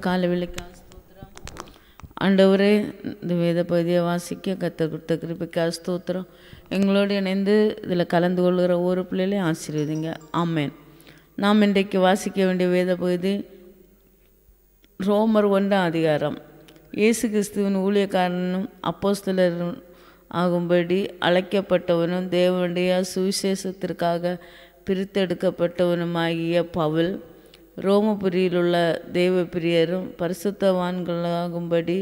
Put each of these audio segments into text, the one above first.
காலவெளிக்காக ஸ்தோத்திரம் ஆண்டவரே இந்த வேத பகுதியை வாசிக்க கத்தர் கொடுத்த கிருபிக்காக ஸ்தோத்திரம் எங்களோடு இணைந்து இதில் கலந்து கொள்கிற ஒவ்வொரு பிள்ளைகளையும் ஆசீர்வதிங்க ஆமேன் நாம் இன்றைக்கு வாசிக்க வேண்டிய வேத பகுதி ரோமர் ஒன்றாம் அதிகாரம் இயேசு கிறிஸ்துவின் ஊழியக்காரனும் அப்போஸ்தலரும் ஆகும்படி அழைக்கப்பட்டவனும் தேவனுடைய சுவிசேஷத்திற்காக பிரித்தெடுக்கப்பட்டவனுமாகிய பவுல் ரோமபுரியிலுள்ள தேவ பிரியரும் பரிசுத்தவான்களாகும்படி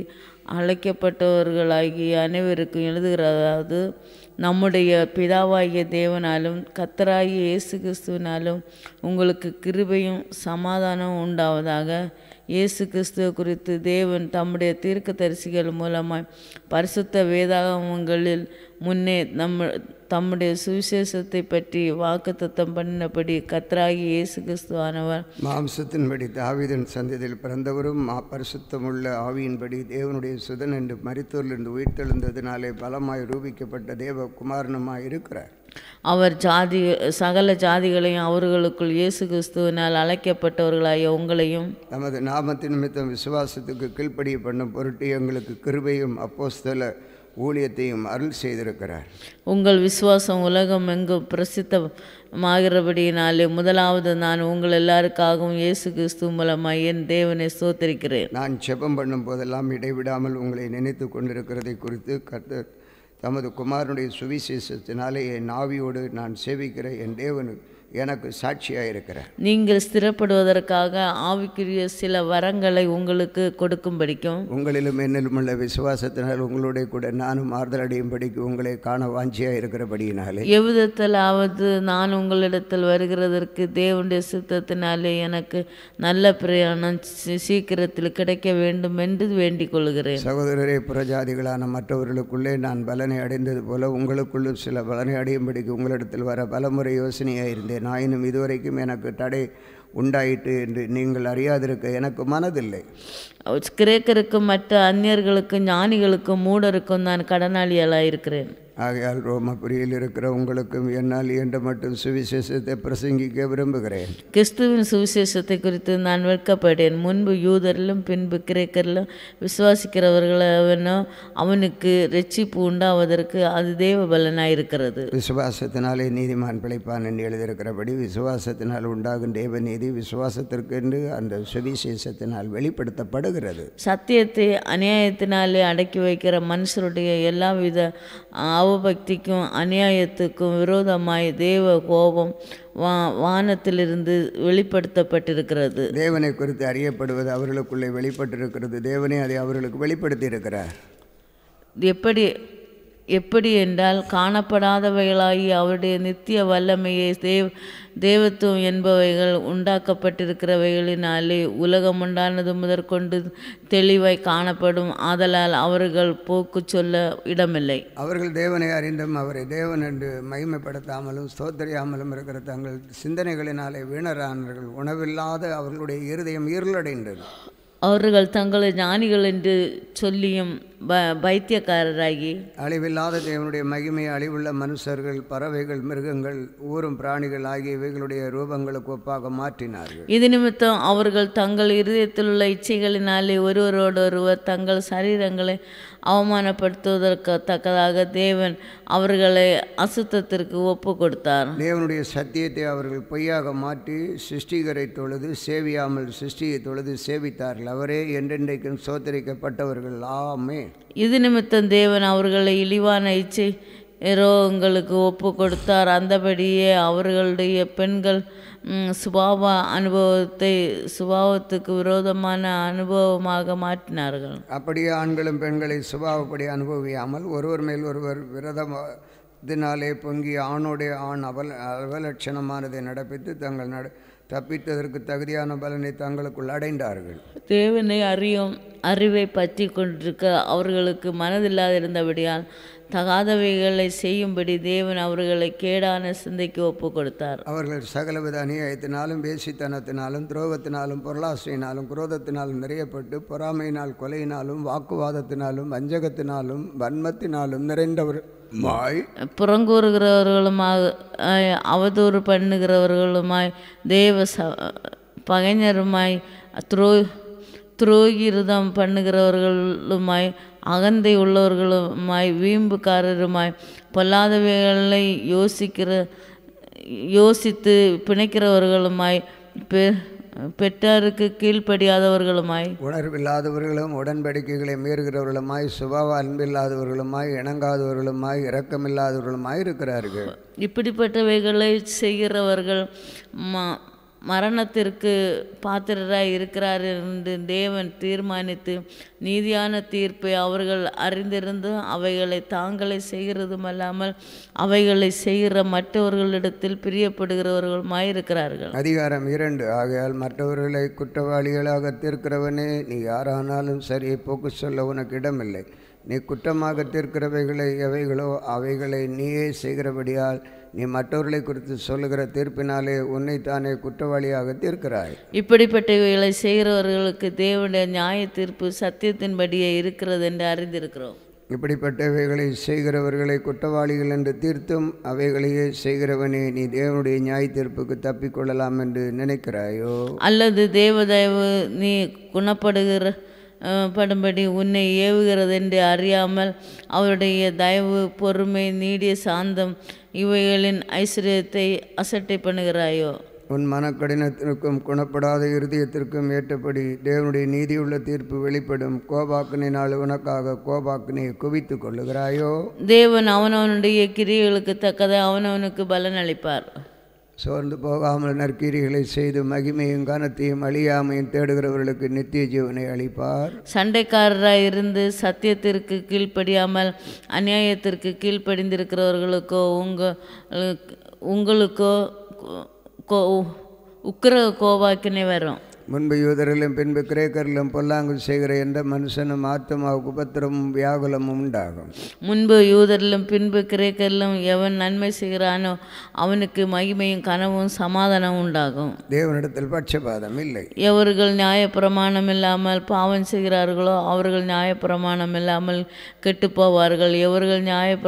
அழைக்கப்பட்டவர்களாகிய அனைவருக்கும் எழுதுகிறதாவது நம்முடைய பிதாவாகிய தேவனாலும் கத்தராகிய இயேசு கிறிஸ்துவினாலும் உங்களுக்கு கிருபையும் சமாதானமும் உண்டாவதாக இயேசு கிறிஸ்துவ குறித்து தேவன் தம்முடைய தீர்க்கதரிசிகள் மூலமாய் பரிசுத்த வேதாகமங்களில் முன்னே நம்ம தம்முடைய சுவிசேஷத்தை பற்றி வாக்குத்தத்தம் பண்ணினபடி கத்ராகி இயேசு கிறிஸ்துவானவர் மாம்சத்தின்படி தாவீதின் சந்ததியில் பிறந்தவரும் மா பரிசுத்தமுள்ள ஆவியின்படி தேவனுடைய சுதன் என்று மரித்தோரிலிருந்து உயிர்த்தெழுந்ததினாலே பலமாய் ரூபிக்கப்பட்ட தேவ குமாரனுமாய் இருக்கிறார் அவர் ஜாதி சகல ஜாதிகளையும் அவர்களுக்குள் இயேசு கிறிஸ்துவினால் அழைக்கப்பட்டவர்களாகிய உங்களையும் நமது நாமத்தின் நிமித்தம் விசுவாசத்துக்கு கீழ்ப்படிய பண்ணும் பொருட்டு எங்களுக்கு கிருபையும் அப்போஸ்தல ஊழியத்தையும் அருள் செய்திருக்கிறார் உங்கள் விசுவாசம் உலகம் எங்கும் பிரசித்தமாகிறபடியினாலே முதலாவது நான் உங்கள் எல்லாருக்காகவும் இயேசு கிறிஸ்து மூலமாய் என் தேவனை ஸ்தோத்தரிக்கிறேன் நான் செபம் பண்ணும் போதெல்லாம் இடைவிடாமல் உங்களை நினைத்து கொண்டிருக்கிறதை குறித்து கர்த்தர் தமது குமாரனுடைய சுவிசேஷத்தினாலே என் ஆவியோடு நான் சேவிக்கிற என் தேவனு எனக்கு சாட்சியாக இருக்கிறார் நீங்கள் ஸ்திரப்படுவதற்காக ஆவிக்குரிய சில வரங்களை உங்களுக்கு கொடுக்கும்படிக்கும் உங்களிலும் என்னிலும் உள்ள விசுவாசத்தினால் உங்களுடைய கூட நானும் ஆறுதல் அடையும்படிக்கு உங்களை காண வாஞ்சியாக இருக்கிறபடியினாலே எவ்விதத்திலாவது நான் உங்களிடத்தில் வருகிறதற்கு தேவனுடைய சித்தத்தினாலே எனக்கு நல்ல பிரயாணம் சீ- சீக்கிரத்தில் கிடைக்க வேண்டும் என்று வேண்டிக் கொள்கிறேன் சகோதரரே புறஜாதிகளான மற்றவர்களுக்குள்ளே நான் பலனை அடைந்தது போல உங்களுக்குள்ளும் சில பலனை அடையும்படிக்கு உங்களிடத்தில் வர பலமுறை யோசனையாக இருந்தேன் ஆயினும் இதுவரைக்கும் எனக்கு தடை உண்டாயிற்று என்று நீங்கள் அறியாதிருக்க எனக்கு மனதில்லை கிரேக்கருக்கும் மற்ற அந்நியர்களுக்கும் ஞானிகளுக்கும் மூடருக்கும் நான் கடனாளியாளாக இருக்கிறேன் ஆகையால் ரோமபுரியில் இருக்கிற உங்களுக்கும் என்னால் இயன்ற மட்டும் சுவிசேஷத்தை பிரசங்கிக்க விரும்புகிறேன் கிறிஸ்துவின் சுவிசேஷத்தை குறித்து நான் வெட்கப்பட்டேன் முன்பு யூதரிலும் பின்பு கிரேக்கரிலும் விசுவாசிக்கிறவர்களவனோ அவனுக்கு ரெச்சிப்பு உண்டாவதற்கு அது தேவ பலனாக இருக்கிறது விசுவாசத்தினாலே நீதிமான் பிழைப்பான் என்று எழுதியிருக்கிறபடி விசுவாசத்தினால் உண்டாகும் தேவநீதி விசுவாசத்திற்கென்று அந்த சுவிசேஷத்தினால் வெளிப்படுத்தப்படுகிறது சத்தியத்தை அநியாயத்தினாலே அடக்கி வைக்கிற மனுஷருடைய எல்லாவித அவபக்திக்கும் அநியாயத்துக்கும் விரோதமாய் தேவ கோபம் வா வானத்திலிருந்து வெளிப்படுத்தப்பட்டிருக்கிறது தேவனை குறித்து அறியப்படுவது அவர்களுக்குள்ளே வெளிப்பட்டிருக்கிறது தேவனே அதை அவர்களுக்கு வெளிப்படுத்தி இருக்கிறார் எப்படி எப்படி என்றால் காணப்படாதவைகளாகி அவருடைய நித்திய வல்லமையை தேவ் தேவத்துவம் என்பவைகள் உண்டாக்கப்பட்டிருக்கிறவைகளினாலே உலகம் உண்டானது முதற்கொண்டு தெளிவாய் காணப்படும் ஆதலால் அவர்கள் போக்கு சொல்ல இடமில்லை அவர்கள் தேவனை அறிந்தும் அவரை தேவன் என்று மகிமைப்படுத்தாமலும் ஸ்தோத்தரியாமலும் இருக்கிற தங்கள் சிந்தனைகளினாலே வீணரானார்கள் உணவில்லாத அவர்களுடைய இருதயம் இருளடைந்தது அவர்கள் தங்களை ஞானிகள் என்று சொல்லியும் ப பைத்தியக்காரராகி அழிவில்லாத தேவனுடைய மகிமையை அழிவுள்ள மனுஷர்கள் பறவைகள் மிருகங்கள் ஊரும் பிராணிகள் ஆகியவைகளுடைய ரூபங்களுக்கு ஒப்பாக மாற்றினார்கள் இது நிமித்தம் அவர்கள் தங்கள் இருதயத்தில் உள்ள இச்சைகளினாலே ஒருவரோடொருவர் தங்கள் சரீரங்களை அவமானப்படுத்துவதற்கு தக்கதாக தேவன் அவர்களை அசுத்தத்திற்கு ஒப்பு கொடுத்தார் தேவனுடைய சத்தியத்தை அவர்கள் பொய்யாக மாற்றி சிருஷ்டிகரை தொழுது சேவியாமல் சிருஷ்டியை தொழுது சேவித்தார்கள் அவரே என்றென்றைக்கும் சோத்தரிக்கப்பட்டவர்கள் ஆமே இது நிமித்தம் தேவன் அவர்களை இழிவான இச்சை ரோகங்களுக்கு ஒப்பு கொடுத்தார் அந்தபடியே அவர்களுடைய பெண்கள் ம், சுபாவ அனுபவத்தை சுபாவத்துக்கு விரோதமான அனுபவமாக மாற்றினார்கள் அப்படியே ஆண்களும் பெண்களை சுபாவப்படி அனுபவியாமல் ஒருவர் மேல் ஒருவர் விரதத்தினாலே பொங்கி ஆணோடைய ஆண் அவல் அவலட்சணமானதை நடப்பித்து தங்கள் நட தப்பித்ததற்கு தகுதியான பலனை தங்களுக்குள் அடைந்தார்கள் தேவனை அறியும் அறிவை பற்றி கொண்டிருக்க அவர்களுக்கு மனதில்லாதிருந்தபடியால் தகாதவைகளை செய்யும்படி தேவன் அவர்களை கேடான சிந்தைக்கு ஒப்பு கொடுத்தார் அவர்கள் சகலவித அநியாயத்தினாலும் வேசித்தனத்தினாலும் துரோகத்தினாலும் பொருளாசையினாலும் குரோதத்தினாலும் நிறையப்பட்டு பொறாமையினால் கொலையினாலும் வாக்குவாதத்தினாலும் வஞ்சகத்தினாலும் வன்மத்தினாலும் நிறைந்தவர் மாய் புறங்கூறுகிறவர்களுமாக ஆய், அவதூறு பண்ணுகிறவர்களுமாய் தேவ ச பகைஞருமாய் துரோ துரோகிருதம் பண்ணுகிறவர்களுமாய் அகந்தை உள்ளவர்களுமாய் வீம்புக்காரருமாய் பொல்லாதவைகளை யோசிக்கிற யோசித்து பிணைக்கிறவர்களுமாய் பெ பெற்றாருக்கு கீழ்ப்படியாதவர்களுமாய் உணர்வில்லாதவர்களும் உடன்படிக்கைகளை மீறுகிறவர்களுமாய் சுபாவ அன்பில்லாதவர்களுமாய் இணங்காதவர்களுமாய் இரக்கமில்லாதவர்களுமாய் இருக்கிறார்கள் இப்படிப்பட்டவைகளை செய்கிறவர்கள் ம மரணத்திற்கு பாத்திரராய் இருக்கிறார் என்று தேவன் தீர்மானித்து நீதியான தீர்ப்பை அவர்கள் அறிந்திருந்து அவைகளை தாங்களே செய்கிறதுமல்லாமல் அவைகளை செய்கிற மற்றவர்களிடத்தில் பிரியப்படுகிறவர்களுமாய் இருக்கிறார்கள் அதிகாரம் இரண்டு ஆகையால் மற்றவர்களை குற்றவாளிகளாக தீர்க்கிறவனே நீ யாரானாலும் சரி போக்கு சொல்ல உனக்கு இடமில்லை நீ குற்றமாக தீர்க்கிறவைகளை எவைகளோ அவைகளை நீயே செய்கிறபடியால் நீ மற்றவர்களை குறித்து சொல்லுகிற தீர்ப்பினாலே உன்னைத்தானே குற்றவாளியாக தீர்க்கிறாய் இப்படிப்பட்டவைகளை செய்கிறவர்களுக்கு தேவனுடைய நியாய தீர்ப்பு சத்தியத்தின்படியே இருக்கிறது என்று அறிந்திருக்கிறோம் இப்படிப்பட்டவைகளை செய்கிறவர்களை குற்றவாளிகள் என்று தீர்த்தும் அவைகளையே செய்கிறவனே நீ தேவனுடைய நியாய தீர்ப்புக்கு தப்பிக்கொள்ளலாம் என்று நினைக்கிறாயோ அல்லது தேவதயவு நீ குணப்படுகிற அஹ், படும்படி உன்னை ஏவுகிறது என்று அறியாமல் அவருடைய தயவு பொறுமை நீடிய சாந்தம் இவைகளின் ஐஸ்வர்யத்தை அசட்டை பண்ணுகிறாயோ உன் மனக்கடினத்திற்கும் குணப்படாத இருதயத்திற்கும் ஏற்றபடி தேவனுடைய நீதியுள்ள தீர்ப்பு வெளிப்படும் கோபாக்கினால் உனக்காக கோபாக்கினை குவித்து கொள்ளுகிறாயோ தேவன் அவனவனுடைய கிரியைகளுக்கு தக்கதை அவனவனுக்கு பலன் அளிப்பார் சோர்ந்து போகாமல் நற்கிரிகளை செய்து மகிமையும் கனத்தையும் அழியாமையும் தேடுகிறவர்களுக்கு நித்திய ஜீவனை அளிப்பார் சண்டைக்காரராய் இருந்து சத்தியத்திற்கு கீழ்ப்படியாமல் அநியாயத்திற்கு கீழ்ப்படிந்திருக்கிறவர்களுக்கோ உங்க உங்களுக்கோ கோ உக்கிர கோபாக்கினை வரும் முன்பு யூதரிலும் பின்பு கிரேக்கரிலும் பொல்லாங்கு செய்கிற எந்த மனுஷனும் ஆத்மாவுக்கு உபத்திரமும் வியாகுலமும் உண்டாகும் முன்பு யூதரிலும் பின்பு கிரேக்கரிலும் எவன் நன்மை செய்கிறானோ அவனுக்கு மகிமையும் கனவும் சமாதானம் உண்டாகும் தேவனிடத்தில் பட்சபாதம் இல்லை எவர்கள் நியாயப்பிரமாணம் இல்லாமல் பாவம் செய்கிறார்களோ அவர்கள் நியாயப்பிரமாணம் இல்லாமல் கெட்டுப்போவார்கள் எவர்கள்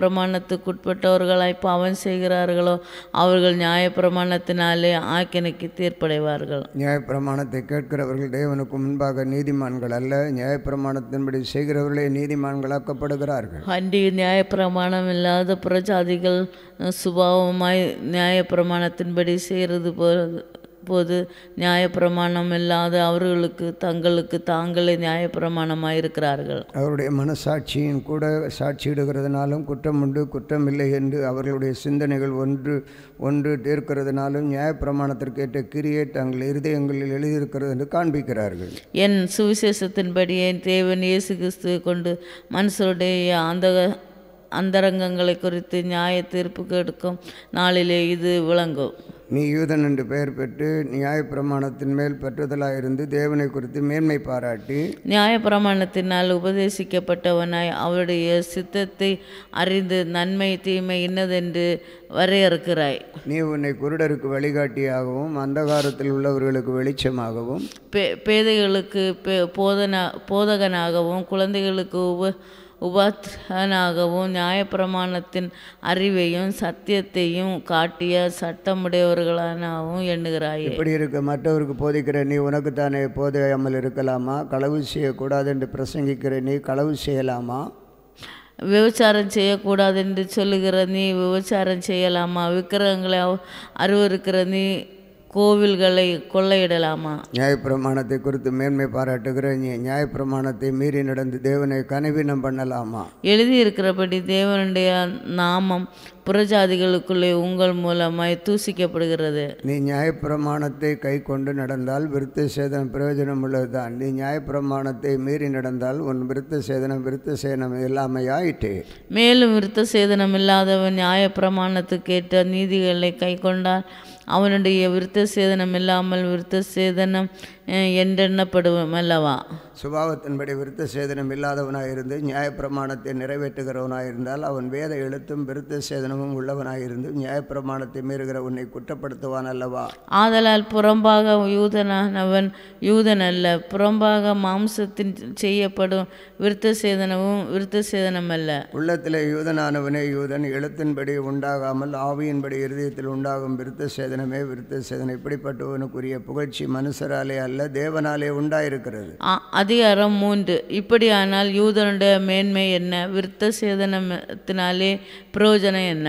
நியாயப்பிரமாணத்துக்குட்பட்டவர்களாய் பாவம் செய்கிறார்களோ அவர்கள் நியாயப்பிரமாணத்தினாலே ஆக்கினைக்கு தீர்ப்படைவார்கள் நியாயப்பிரமாணத்தை கேட்கிறவர்கள் தேவனுக்கு முன்பாக நீதிமான்கள் அல்ல நியாயப்பிரமாணத்தின்படி செய்கிறவர்களே நீதிமான்களாக்கப்படுகிறார்கள் அன்றி நியாயப்பிரமாணம் இல்லாத புறஜாதிகள் சுபாவமாய் நியாயப்பிரமாணத்தின்படி செய்கிறது போது போது நியாயப்பிரமாணம் இல்லாத அவர்களுக்கு தங்களுக்கு தாங்களே நியாயப்பிரமாணமாக இருக்கிறார்கள் அவருடைய மனசாட்சியின் கூட சாட்சியிடுகிறதுனாலும் குற்றம் உண்டு குற்றம் இல்லை என்று அவர்களுடைய சிந்தனைகள் ஒன்று ஒன்று தீர்க்கிறதுனாலும் நியாயப்பிரமாணத்திற்கேற்ற கிரியை தங்கள் இருதயங்களில் எழுதியிருக்கிறது என்று காண்பிக்கிறார்கள் என் சுவிசேஷத்தின்படியே தேவன் இயேசு கிறிஸ்துவை கொண்டு மனுஷருடைய அந்த அந்தரங்கங்களை குறித்து நியாய தீர்ப்பு எடுக்கும் நாளிலே இது விளங்கும் நீ யூதன் என்று பெயர் பெற்று நியாயப்பிரமாணத்தின் மேல் பற்றுதலாயிருந்து தேவனை குறித்து மேன்மை பாராட்டி நியாயப்பிரமாணத்தினால் உபதேசிக்கப்பட்டவனாய் அவருடைய சித்தத்தை அறிந்து நன்மை தீமை இன்னதென்று வரையறுக்கிறாய் நீ உன்னை குருடருக்கு வழிகாட்டியாகவும் அந்தகாரத்தில் உள்ளவர்களுக்கு வெளிச்சமாகவும் பே பேதைகளுக்கு பே போதனா போதகனாகவும் குழந்தைகளுக்கு உப உபாத்ரனாகவும் நியாயப்பிரமாணத்தின் அறிவையும் சத்தியத்தையும் காட்டிய சட்டமுடையவர்களாகவும் எண்ணுகிறாயே இப்படி இருக்க மற்றவருக்கு போதிக்கிற நீ உனக்குத்தானே போதையாமல் இருக்கலாமா களவு செய்யக்கூடாது என்று பிரசங்கிக்கிற நீ களவு செய்யலாமா விபச்சாரம் செய்யக்கூடாது என்று சொல்லுகிற நீ விபச்சாரம் செய்யலாமா விக்கிரகங்களை அவ- அருவருக்கிற நீ கோவில்களை கொள்ளையிடலாமா நியாயப்பிரமாணத்தை குறித்து மேன்மை பாராட்டுகிற நீ நியாயப்பிரமாணத்தை மீறி நடந்து தேவனை கனவீனம் பண்ணலாமா எழுதியிருக்கிறபடி தேவனுடைய நாமம் புறஜாதிகளுக்குள்ளே உங்கள் மூலமாய் தூசிக்கப்படுகிறது நீ நியாயப்பிரமாணத்தை கை கொண்டு நடந்தால் விருத்த சேதனம் பிரயோஜனம் உள்ளதுதான் நீ நியாயப்பிரமாணத்தை மீறி நடந்தால் உன் விருத்த சேதனம் விருத்த சேதனம் எல்லாமே ஆயிட்டே மேலும் விருத்த சேதனம் இல்லாதவன் நியாயப்பிரமாணத்துக்கேற்ற நீதிகளை கை கொண்டால் அவனுடைய விருத்த சேதனம் இல்லாமல் விருத்த சேதனம் அஹ், என்றெண்ணப்படும் அல்லவா சுபாவத்தின்படி விருத்த சேதனம் இல்லாதவனாய் இருந்து நியாயப்பிரமாணத்தை நிறைவேற்றுகிறவனாய் இருந்தால் அவன் வேத எழுத்தும் விருத்த சேதனமும் உள்ளவனாய் இருந்து நியாயப்பிரமாணத்தை மீறுகிற உன்னை குற்றப்படுத்துவான் அல்லவா ஆதலால் புறம்பாக யூதனானவன் யூதன் அல்ல புறம்பாக மாம்சத்தின் செய்யப்படும் விருத்த சேதனமும் விருத்த சேதனம் அல்ல உள்ளத்திலே யூதனானவனே யூதன் எழுத்தின்படி உண்டாகாமல் ஆவியின்படி இருதயத்தில் உண்டாகும் விருத்த சேதனமே விருத்த சேதனம் இப்படிப்பட்டவனுக்குரிய புகழ்ச்சி மனுஷராலே அல்ல அல்ல தேவனாலே உண்டாயிருக்கிறது அ- அதிகாரம் மூன்று இப்படியானால் யூதனுடைய மேன்மை என்ன விருத்த சேதனத்தினாலே பிரயோஜனம் என்ன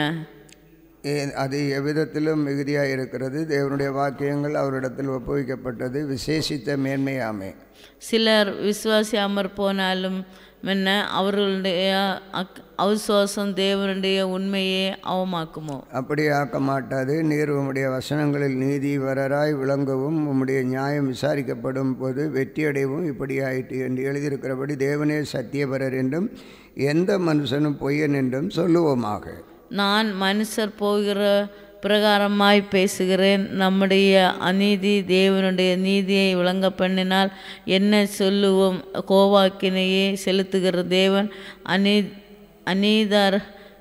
ஏ- அது எவ்விதத்திலும் மிகுதியாக இருக்கிறது தேவனுடைய வாக்கியங்கள் அவரிடத்தில் ஒப்புவிக்கப்பட்டது விசேஷித்த மேன்மையாமே சிலர் விசுவாசியாமற் போனாலும் என்ன அவர்களுடைய அக் அவிசுவாசம் தேவனுடைய உண்மையே அவமாக்குமோ அப்படி ஆக்க மாட்டாது நீர் உம்முடைய வசனங்களில் நீதிவரராய் விளங்கவும் உம்முடைய நியாயம் விசாரிக்கப்படும் போது வெற்றியடைவும் இப்படி ஆயிற்று என்று எழுதியிருக்கிறபடி தேவனே சத்தியபரர் என்றும் எந்த மனுஷனும் பொய்யன் என்றும் சொல்லுவோமாக நான் மனுஷர் போகிற பிரகாரமாய் பேசுகிறேன் நம்முடைய அநீதி தேவனுடைய நீதியை விளங்க பண்ணினால் என்ன சொல்லுவோம் கோவாக்கினையே செலுத்துகிற தேவன் அநீ அநீதர்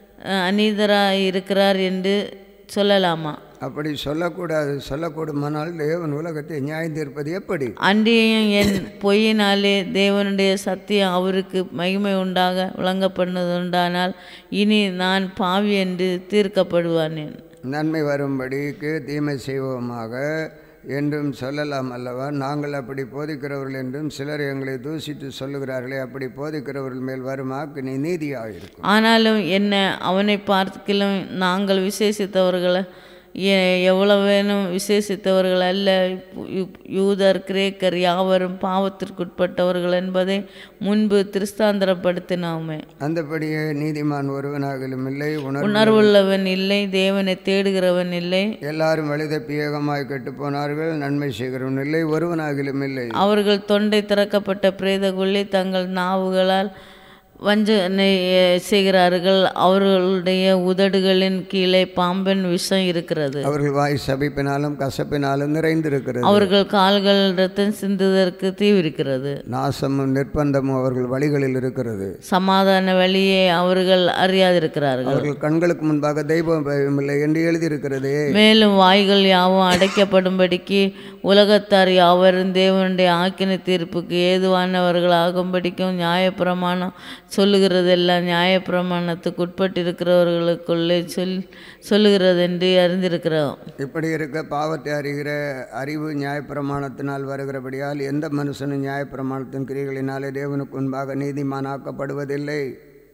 அநீதராய் இருக்கிறார் என்று சொல்லலாமா அப்படி சொல்லக்கூடாது சொல்லக்கூடுமானால் தேவன் உலகத்தை நியாயம் தீர்ப்பது எப்படி அன்றியும் என் பொய்யினாலே தேவனுடைய சத்தியம் அவருக்கு மகிமை உண்டாக விளங்கப்படுவதுண்டானால் இனி நான் பாவி என்று தீர்க்கப்படுவானேன் நன்மை வரும்படிக்கு தீமை செய்வோமாக என்றும் சொல்லலாம் அல்லவா நாங்கள் அப்படி போதிக்கிறவர்கள் என்றும் சிலர் எங்களை தூசித்து சொல்லுகிறார்களே அப்படி போதிக்கிறவர்கள் மேல் வருமாக்கு நீ நீதியாக இருக்கும் ஆனாலும் என்ன அவனை பார்க்கிலும் நாங்கள் விசேஷித்தவர்கள் எ- எவ்வளவேனும் விசேஷித்தவர்கள் அல்ல யூ- யூதர் கிரேக்கர் யாவரும் பாவத்திற்குட்பட்டவர்கள் என்பதை முன்பு திருஸ்தாந்திரப்படுத்தினோமே அந்தபடியே நீதிமான் ஒருவனாகலும் இல்லை உணர்வு உணர்வுள்ளவன் இல்லை தேவனை தேடுகிறவன் இல்லை எல்லாரும் வழிதப்பி ஏகமாய் கெட்டு போனார்கள் நன்மை செய்கிறவன் இல்லை ஒருவனாகிலும் இல்லை அவர்கள் தொண்டை திறக்கப்பட்ட பிரேதக்குள்ளே தங்கள் நாவுகளால் வஞ்சனை அஹ், செய்கிறார்கள் அவர்களுடைய உதடுகளின் கீழே பாம்பின் விஷம் இருக்கிறது அவர்கள் வாய் சபிப்பினாலும் கசப்பினாலும் நிறைந்திருக்கிறது அவர்கள் கால்கள் ரத்தம் சிந்துவதற்கு தீவிரிக்கிறது நாசமும் நிர்பந்தமும் அவர்கள் வழிகளில் இருக்கிறது சமாதான வழியை அவர்கள் அறியாதிருக்கிறார்கள் அவர்கள் கண்களுக்கு முன்பாக தெய்வம் பயமில்லை என்று எழுதியிருக்கிறதே மேலும் வாய்கள் யாவும் அடைக்கப்படும்படிக்கு உலகத்தார் யாவரும் தேவனுடைய ஆக்கின தீர்ப்புக்கு ஏதுவானவர்களாகும்படிக்கும் நியாயப்பிரமாணம் சொல்லுகிறதெல்லாம் நியாயப்பிரமாணத்துக்கு உட்பட்டிருக்கிறவர்களுக்குள்ளே சொல் சொல்லுகிறது என்று அறிந்திருக்கிறோம் இப்படி இருக்க பாவத்தை அறிகிற அறிவு நியாயப்பிரமாணத்தினால் வருகிறபடியால் எந்த மனுஷனும் நியாயப்பிரமாணத்தின் கிரிகளினாலே தேவனுக்கு முன்பாக நீதிமானாக்கப்படுவதில்லை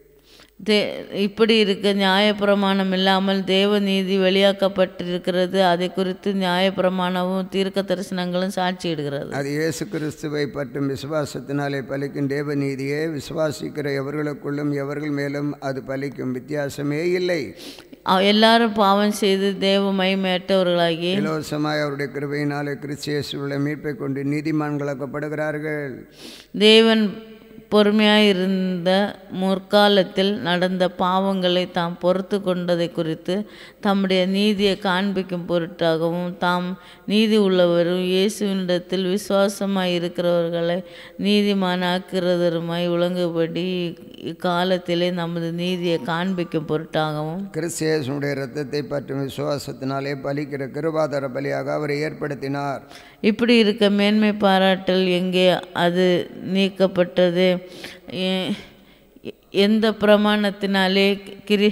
தே இப்படி இருக்க நியாயப்பிரமாணம் இல்லாமல் தேவ நீதி வெளியாக்கப்பட்டிருக்கிறது அதை குறித்து நியாயப்பிரமாணமும் தீர்க்க தரிசனங்களும் சாட்சியிடுகிறது அது இயேசு கிறிஸ்துவை பற்றும் விசுவாசத்தினாலே பலிக்கும் தேவ நீதியே விசுவாசிக்கிற எவர்களுக்குள்ளும் எவர்கள் மேலும் அது பலிக்கும் வித்தியாசமே இல்லை அவ்- எல்லாரும் பாவம் செய்து தேவ மகிமையற்றவர்களாகி இலவசமாய் அவருடைய கிருபையினாலே கிறிஸ்து இயேசுவுள்ள மீட்பை கொண்டு நீதிமான்களாக்கப்படுகிறார்கள் தேவன் பொறுமையாயிருந்த முற்காலத்தில் நடந்த பாவங்களை தாம் பொறுத்து கொண்டதை குறித்து தம்முடைய நீதியை காண்பிக்கும் பொருட்டாகவும் தாம் நீதி உள்ளவரும் இயேசுவினிடத்தில் விசுவாசமாய் இருக்கிறவர்களை நீதிமானாக்குறதருமாய் விளங்குபடி இக்காலத்திலே நமது நீதியை காண்பிக்கும் பொருட்டாகவும் கிறிஸ்து இயேசுனுடைய இரத்தத்தை பற்றும் விசுவாசத்தினாலே பலிக்கிற கிருபாதர பலியாக அவரை ஏற்படுத்தினார் இப்படி இருக்க மேன்மை பாராட்டல் எங்கே அது நீக்கப்பட்டது எ- எந்த பிரமாணத்தினாலே கிரி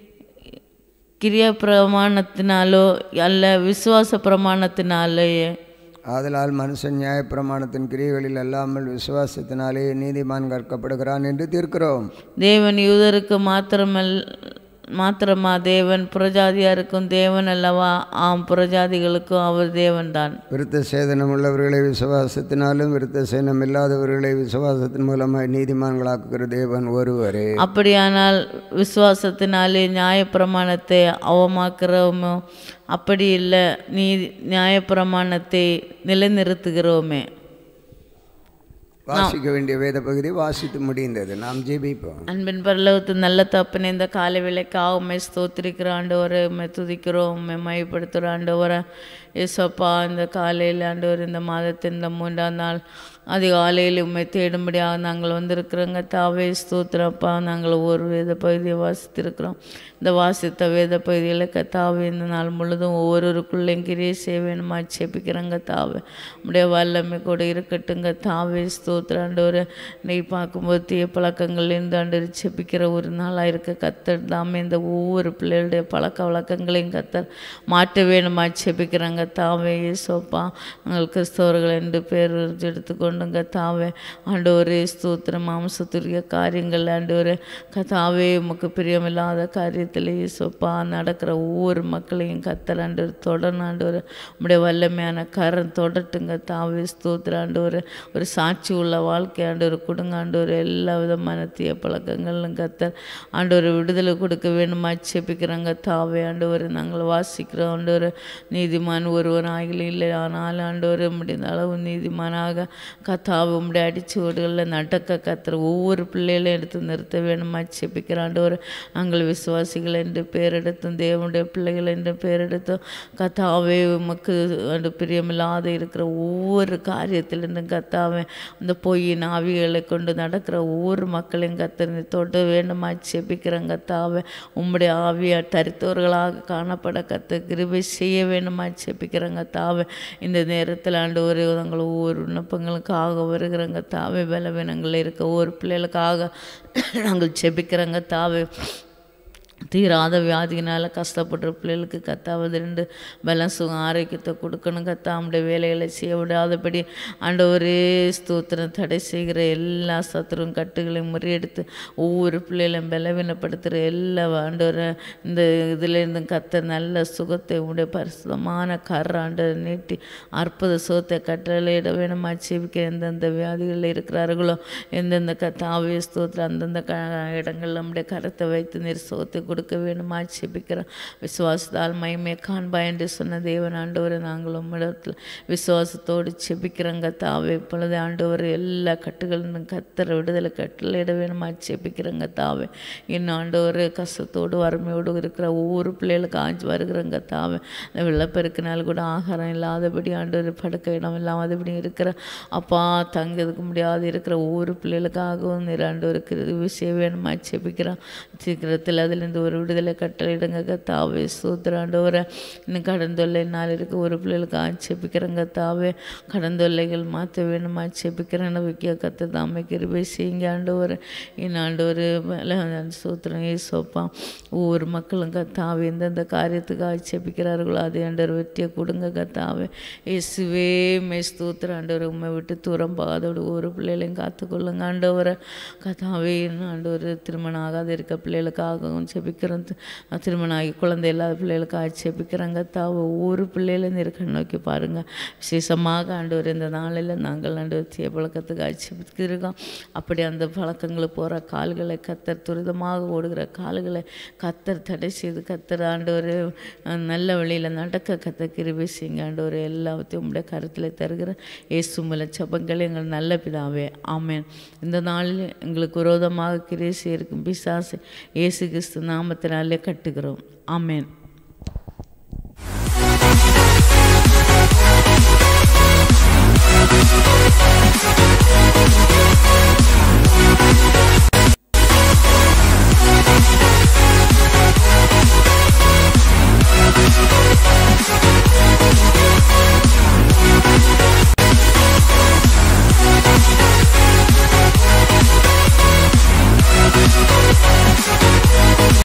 கிரியா பிரமாணத்தினாலோ அல்ல விசுவாச பிரமாணத்தினாலேயே ஆதலால் மனுஷன் நியாயப்பிரமாணத்தின் கிரியைகளில் அல்லாமல் விசுவாசத்தினாலே நீதிமான் கற்கப்படுகிறான் என்று தீர்க்கிறோம் தேவன் யூதருக்கு மாத்திரமல் மாத்திரமா தேவன் புறஜாதியாருக்கும் தேவன் அல்லவா ஆம் புறஜாதிகளுக்கும் அவர் தேவன்தான் விருத்த சேதனம் உள்ளவர்களை விசுவாசத்தினாலும் விருத்த சேதனம் இல்லாதவர்களை விசுவாசத்தின் மூலமாய் நீதிமான்களாக்குகிற தேவன் ஒருவரே அப்படியானால் விசுவாசத்தினாலே நியாயப்பிரமாணத்தை அவமாக்குறோமோ அப்படி இல்லை நீ நியாயப்பிரமாணத்தை நிலைநிறுத்துகிறோமே வாசிக்க வேண்டிய வேத பகுதி வாசித்து முடிந்தது நாம் ஜெபிப்போம் அன்பின் பரலோகத்து நல்ல தப்புன்னு இந்த காலை வேலைக்காக உண்மை ஸ்தோத்திரிக்கிற ஆண்டவரை உண்மை துதிக்கிறோம் உண்மை மையப்படுத்துகிற ஆண்டவரை ஏசப்பா இந்த காலையில் ஆண்டவர் இந்த மாதத்தின் இந்த மூன்றாம் நாள் அதிகாலையில் உண்மை தேடும்படியாக நாங்கள் வந்திருக்கிறோங்க தாவே ஸ்தோத்திரப்பா நாங்கள் ஒரு வேத பகுதியை வாசித்திருக்கிறோம் இந்த வாசித்த வேத பகுதியில் கத்தாவே இந்த நாள் முழுதும் ஒவ்வொருவருக்குள்ளேயும் கிரியை செய்ய வேணுமா செப்பிக்கிறோங்க தாவே உடைய வல்லமை கூட இருக்கட்டுங்க தாவே ஸ்தோத்திராண்டவர் நீ பார்க்கும்போது தீய பழக்கங்கள்லேருந்து ஆண்டு செப்பிக்கிற ஒரு நாளாக இருக்க கத்தர் தாமே இந்த ஒவ்வொரு பிள்ளைகளுடைய பழக்க வழக்கங்களையும் கத்தர் மாற்ற வேணுமா செப்பிக்கிறாங்க தாவே இயேசோப்பா நாங்கள் கிறிஸ்தவர்கள் என்று பேர் எடுத்துக்கொண்டுங்க தாவே ஆண்டவரே ஸ்தோத்திரம் மாம்சத்துரிய காரியங்கள் ஆண்டவரே கதாவே உமக்கு பிரியமில்லாத காரியத்தில் இயேசோப்பா நடக்கிற ஒவ்வொரு மக்களையும் கத்தர் ஆண்டவர் தொடர்ந்து ஆண்டவர் உடைய வல்லமையான கரம் தொடட்டுங்க தாவே ஸ்தோத்திர ஆண்டவர் ஒரு சாட்சி உள்ள வாழ்க்கை ஆண்டவர் கொடுங்க ஆண்டவர் எல்லா விதமான தீய பழக்கங்களும் கத்தர் ஆண்டவர் விடுதலை கொடுக்க வேணுமா செப்பிக்கிறாங்க தாவே ஆண்டவர் நாங்கள் வாசிக்கிறோம் ஆண்டவர் நீதிமான் ஒருவன் ஆகிலும் இல்லை ஆனால் ஆண்டவர் முடிந்த அளவு நீதிமானாக கத்தாவை உம்முடைய அடிச்சுவடுகளில் நடக்க கத்துற ஒவ்வொரு பிள்ளைகளையும் எடுத்து நிறுத்த வேணுமா செப்பிக்கிற ஆண்டவர் நாங்கள் விசுவாசிகள் என்று பேரெடுத்தும் தேவனுடைய பிள்ளைகள் என்று பேரெடுத்தும் கத்தாவே உமக்கு ஆண்டு பிரியமில்லாத இருக்கிற ஒவ்வொரு காரியத்திலிருந்தும் கத்தாவே அந்த பொய்யின் ஆவிகளை கொண்டு நடக்கிற ஒவ்வொரு மக்களையும் கத்தனை தொட வேண்டுமா செபிக்கிறேன் கத்தாவே உம்முடைய ஆவியா தரித்தவர்களாக காணப்பட கத்த கிருபை செய்ய வேண்டுமா செபிக்கிறேங்க தாவே இந்த நேரத்தில் ஆண்டு ஒரு நாங்கள் ஒவ்வொரு விண்ணப்பங்களுக்காக வருகிறோங்க தாவே பலவீனங்கள் இருக்க ஒவ்வொரு பிள்ளைகளுக்காக நாங்கள் செபிக்கிறோங்க தாவே தீராத வியாதியினால் கஷ்டப்படுற பிள்ளைகளுக்கு கத்தாவது ரெண்டு பலம் சுகம் ஆரோக்கியத்தை கொடுக்கணும் கத்தாமுடைய வேலைகளை செய்ய விடாதபடி ஆண்டவரே ஸ்தோத்திரம் தடை செய்கிற எல்லா சத்துரும் கட்டுகளையும் முறியெடுத்து ஒவ்வொரு பிள்ளைகளையும் பலவீனப்படுத்துகிற எல்லா ஆண்டவரை இந்த இதிலேருந்து கத்த நல்ல சுகத்தை உடைய பரிசுத்தமான கர ஆண்டரை நீட்டி அற்புத சுகத்தை கட்டளையிட வேணுமா செவிக்க எந்தெந்த வியாதிகளில் இருக்கிறார்களோ எந்தெந்த கத்தாவே ஸ்தோத்திரம் அந்தந்த க இடங்களில் நம்முடைய கரத்தை வைத்து நீர் சுகத்தை கொடுக்க வேணுமா செபிக்கிறோம் விசுவாசத்தால் மயமே காண்பா என்று சொன்ன தேவன் ஆண்டவரை நாங்கள் உம்மிடத்தில் விசுவாசத்தோடு செபிக்கிறோங்க தாவே இப்பொழுது ஆண்டவர் எல்லா கட்டுகளிலும் கத்தர விடுதலை கட்டளையிட வேணுமா செபிக்கிறோங்க தாவே இன்னும் ஆண்டவர் கஷ்டத்தோடு வறுமையோடு இருக்கிற ஒவ்வொரு பிள்ளைகளுக்கு ஆஞ்சு வருகிறோங்க தாவே இந்த வெள்ளப்பெருக்கினால் கூட ஆகாரம் இல்லாதபடி ஆண்டவர் படுக்க இடம் இல்லாதபடி இருக்கிற அப்பா தங்கிறதுக்கு முடியாது இருக்கிற ஒவ்வொரு பிள்ளைகளுக்காகவும் நீர் ஆண்டவருக்கு இது செய்ய வேணுமா செபிக்கிறோம் சீக்கிரத்தில் அதிலிருந்து ஒரு விடுதலை கட்டளையிடுங்க கத்தாவே சூத்திராண்டவரை இன்னும் கடன் தொல்லை நாள் இருக்க ஒரு பிள்ளைகளுக்கு ஆட்சேபிக்கிறேங்க தாவே கடன் தொல்லைகள் மாற்ற வேணுமா ஆட்சேபிக்கிறேன் வைக்க கத்த தாமே கிருபை செய்யுங்க ஆண்டவர் இன்னும் ஆண்டவர் சூத்திரம் ஏசோப்பா ஒவ்வொரு மக்களும் கத்தாவே எந்தெந்த காரியத்துக்கு ஆட்சேபிக்கிறார்களோ அதை ஆண்டவர் வெற்றியை கொடுங்க கத்தாவே இயேசுவே மே ஸ்தோத்திர ஆண்டவர் உண்மை விட்டு தூரம் போகாதோடு ஒரு பிள்ளைகளையும் காத்துக்கொள்ளுங்க ஆண்டவரை கத்தாவே இன்னும் ஆண்டவர் திருமணம் ஆகாத இருக்க பிள்ளைகளுக்காகவும் செபிக்கிறோம் திருமணம் ஆகி குழந்தை இல்லாத பிள்ளைகளுக்காக செபிக்கிறாங்க தாவ ஒவ்வொரு பிள்ளைகளையும் இருக்க நோக்கி பாருங்கள் விசேஷமாக ஆண்டவர் இந்த நாளில் நாங்கள் ஆண்டவர் தீய பழக்கத்துக்கு செபிக்கிறோம் அப்படி அந்த பழக்கங்களுக்கு போகிற கால்களை கத்தர் துரிதமாக ஓடுகிற கால்களை கத்தர் தடை செய்து கத்தர் ஆண்டவர் நல்ல வழியில் நடக்க கத்த கிருபி செய்யுங்க ஆண்டவர் எல்லாத்தையும் உங்களுடைய கருத்தில் தருகிற இயேசு மூல சபங்கள் எங்கள் நல்ல பிதாவே ஆமேன் இந்த நாளில் எங்களுக்கு விரோதமாக கிரேசி இருக்கும் பிசாசை இயேசு கிறிஸ்து நாமத்தினாலே கட்டுகிறோம் ஆமேன்